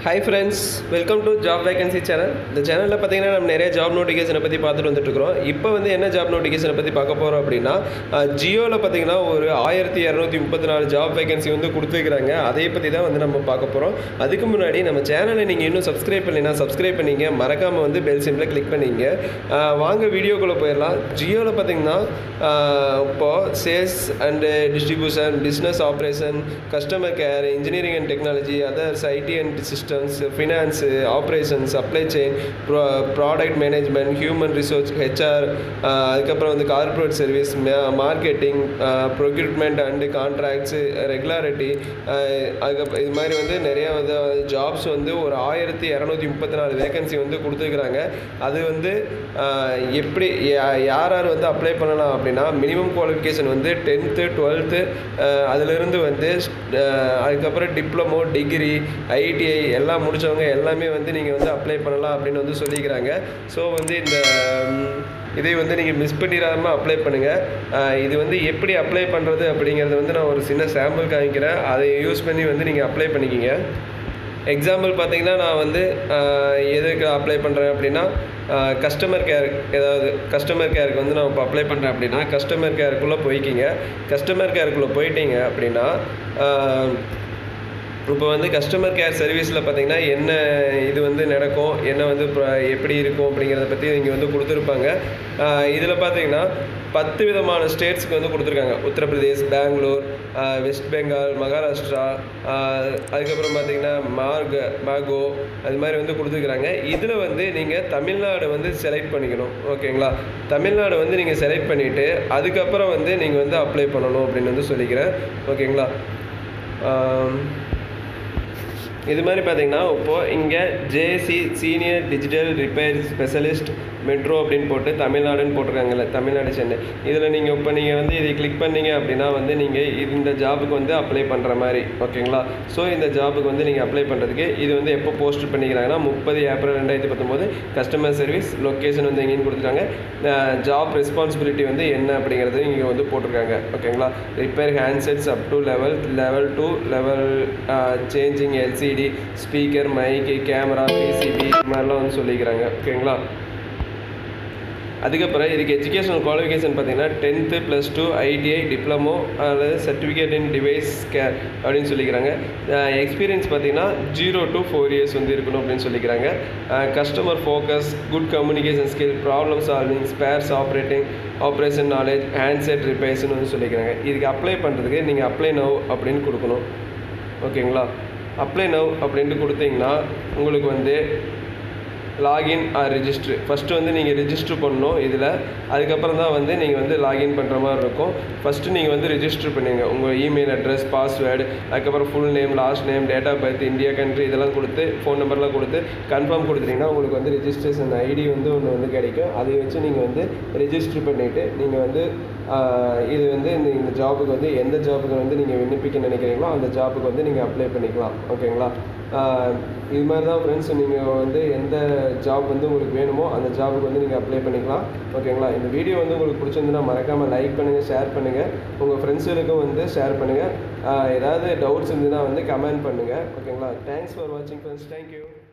hi friends welcome to job vacancy channel இந்த சேனலில் பார்த்தீங்கன்னா நம்ம நிறைய ஜாப் நோட்டிஃபிகேஷனை பற்றி பார்த்துட்டு வந்துட்டுருக்கோம் இப்போ வந்து என்ன ஜாப் நோட்டிஃபிகேஷனை பற்றி பார்க்க போகிறோம் அப்படின்னா ஜியோவில் பார்த்தீங்கன்னா ஒரு ஆயிரத்தி இரநூத்தி முப்பத்தி நாலு ஜாப் வேகன்சி வந்து கொடுத்துருக்குறாங்க அதை பற்றி தான் வந்து நம்ம பார்க்க போகிறோம் அதுக்கு முன்னாடி நம்ம சேனலை நீங்கள் இன்னும் சப்ஸ்கிரைப் பண்ணலைன்னா சப்ஸ்கிரைப் பண்ணிங்க மறக்காமல் வந்து பெல் சிம்பில் கிளிக் பண்ணிங்க ஆஹ் வாங்க வீடியோக்குள்ளே போயிடலாம் ஜியோவில் பார்த்தீங்கன்னா இப்போது sales and distribution business operation customer care engineering and technology others IT and systems finance operation supply chain ப்ரா product management human resource HR அதுக்கப்புறம் வந்து corporate service marketing procurement and contracts regularity அதுக்கப்புறம் இது மாதிரி வந்து நிறைய வந்து ஜாப்ஸ் வந்து ஒரு ஆயிரத்தி இரநூத்தி முப்பத்தி நாலு வேகன்சி வந்து கொடுத்துருக்குறாங்க அது வந்து ஆஹ், எப்படி யா- யார் யார் வந்து அப்ளை பண்ணலாம் அப்படின்னா மினிமம் குவாலிஃபிகேஷன் வந்து டென்த்து டுவெல்த்து அதிலிருந்து வந்து ஆஹ், அதுக்கப்புறம் டிப்ளமோ டிகிரி ஐடிஐ எல்லாம் முடித்தவங்க எல்லாமே வந்து நீங்கள் வந்து அப்ளை பண்ணலாம் அப்படின்னு வந்து சொல்லிக்கிறாங்க ஸோ வந்து இந்த ம், இதை வந்து நீங்கள் மிஸ் பண்ணிடாமல் அப்ளை பண்ணுங்கள் இது வந்து எப்படி அப்ளை பண்ணுறது அப்படிங்கிறது வந்து நான் ஒரு சின்ன சாம்பிள் காமிக்கிறேன் அதை யூஸ் பண்ணி வந்து நீங்கள் அப்ளை பண்ணிக்கிங்க எக்ஸாம்பிள் பார்த்தீங்கன்னா நான் வந்து ஆஹ், எதுக்கு அப்ளை பண்ணுறேன் அப்படின்னா கஸ்டமர் கேர் ஏதாவது கஸ்டமர் கேருக்கு வந்து நான் இப்போ அப்ளை பண்ணுறேன் அப்படின்னா கஸ்டமர் கேருக்குள்ளே போய்க்கிங்க கஸ்டமர் கேருக்குள்ளே போயிட்டீங்க அப்படின்னா ஆஹ், இப்போ வந்து கஸ்டமர் கேர் சர்வீஸில் பார்த்தீங்கன்னா என்ன இது வந்து நடக்கும் என்ன வந்து pro- எப்படி இருக்கும் அப்படிங்கிறத பற்றி இங்கே வந்து கொடுத்துருப்பாங்க இதில் பார்த்தீங்கன்னா பத்து விதமான ஸ்டேட்ஸ்க்கு வந்து கொடுத்துருக்காங்க உத்தரப்பிரதேஷ் பெங்களூர் ஆஹ் வெஸ்ட் பெங்கால் மகாராஷ்டிரா ஆஹ் அதுக்கப்புறம் பார்த்தீங்கன்னா மார்க மாகோ அது மாதிரி வந்து கொடுத்துருக்குறாங்க இதில் வந்து நீங்கள் தமிழ்நாடு வந்து செலக்ட் பண்ணிக்கணும் ஓகேங்களா தமிழ்நாடு வந்து நீங்கள் செலக்ட் பண்ணிவிட்டு அதுக்கப்புறம் வந்து நீங்கள் வந்து அப்ளை பண்ணணும் அப்படின்னு வந்து சொல்லிக்கிறேன் ஓகேங்களா ஆம், இது மாதிரி பார்த்தீங்கன்னா இப்போது இங்கே JC senior digital repair specialist metro அப்படின்னு போட்டு தமிழ்நாடுன்னு போட்டிருக்காங்கல்ல தமிழ்நாடு சென்னை இதில் நீங்கள் இப்போ நீங்கள் வந்து இதை கிளிக் பண்ணீங்க அப்படின்னா வந்து நீங்கள் இந்த ஜாபுக்கு வந்து அப்ளை பண்ணுற மாதிரி ஓகேங்களா ஸோ இந்த ஜாபுக்கு வந்து நீங்கள் அப்ளை பண்ணுறதுக்கு இது வந்து எப்போ போஸ்ட் பண்ணிக்கிறாங்கன்னா முப்பது ஏப்ரல் ரெண்டாயிரத்தி பத்தொம்போது கஸ்டமர் சர்வீஸ் லொக்கேஷன் வந்து எங்கேன்னு கொடுத்துருக்காங்க ஜாப் ரெஸ்பான்சிபிலிட்டி வந்து என்ன அப்படிங்கிறது இங்கே வந்து போட்டிருக்காங்க ஓகேங்களா repair handsets up to level level two level changing LCD speaker mic camera PCB இது மாதிரிலாம் வந்து சொல்லிக்கிறாங்க ஓகேங்களா அதுக்கப்புறம் இதுக்கு எஜுகேஷனல் குவாலிஃபிகேஷன் பார்த்தீங்கன்னா tenth plus two ITI diploma அல்லது சர்டிஃபிகேட் இன் டிவைஸ் கேர் அப்படின்னு சொல்லிக்கிறாங்க எக்ஸ்பீரியன்ஸ் பார்த்தீங்கன்னா ஜீரோ டு ஃபோர் இயர்ஸ் வந்து இருக்கணும் அப்படின்னு சொல்லிக்கிறாங்க customer focus good communication skill problem solving spares operating operation knowledge handset ரிப்பேர்ஸ்னு வந்து சொல்லிக்கிறாங்க இதுக்கு அப்ளை பண்ணுறதுக்கு நீங்கள் அப்ளை நவ் அப்படின்னு கொடுக்கணும் ஓகேங்களா அப்ளை நவ் அப்படின்ட்டு கொடுத்தீங்கன்னா உங்களுக்கு வந்து லாகின் ஆர் ரிஜிஸ்ட்ரு ஃபஸ்ட்டு வந்து நீங்கள் ரிஜிஸ்டர் பண்ணணும் இதில் அதுக்கப்புறம் தான் வந்து நீங்கள் வந்து லாகின் பண்ணுற மாதிரி இருக்கும் ஃபஸ்ட்டு நீங்கள் வந்து ரிஜிஸ்டர் பண்ணுங்க உங்கள் இமெயில் அட்ரஸ் பாஸ்வேர்டு அதுக்கப்புறம் full name last name date of birth India country இதெல்லாம் கொடுத்து ஃபோன் நம்பர்லாம் கொடுத்து கன்ஃபார்ம் கொடுத்துட்டீங்கன்னா உங்களுக்கு வந்து ரிஜிஸ்ட்ரேஷன் ஐடி வந்து ஒன்று வந்து கிடைக்கும் அதை வச்சு நீங்கள் வந்து ரிஜிஸ்டர் பண்ணிவிட்டு நீங்கள் வந்து ஆஹ், இது வந்து இந்த இந்த ஜாபுக்கு வந்து எந்த ஜாபுக்கு வந்து நீங்கள் விண்ணப்பிக்க நினைக்கிறீங்களோ அந்த ஜாபுக்கு வந்து நீங்கள் அப்ளை பண்ணிக்கலாம் ஓகேங்களா ஆஹ், இது மாதிரி தான் ஃப்ரெண்ட்ஸ் நீங்கள் வந்து எந்த ஜாப் வந்து உங்களுக்கு வேணுமோ அந்த ஜாபுக்கு வந்து நீங்கள் அப்ளை பண்ணிக்கலாம் ஓகேங்களா இந்த வீடியோ வந்து உங்களுக்கு பிடிச்சிருந்துன்னா மறக்காமல் லைக் பண்ணுங்கள் ஷேர் பண்ணுங்கள் உங்கள் ஃப்ரெண்ட்ஸுகளுக்கும் வந்து ஷேர் பண்ணுங்கள் ஏதாவது டவுட்ஸ் இருந்ததுன்னா வந்து கமெண்ட் பண்ணுங்கள் ஓகேங்களா தேங்க்ஸ் ஃபார் வாட்சிங் ஃப்ரெண்ட்ஸ் தேங்க்யூ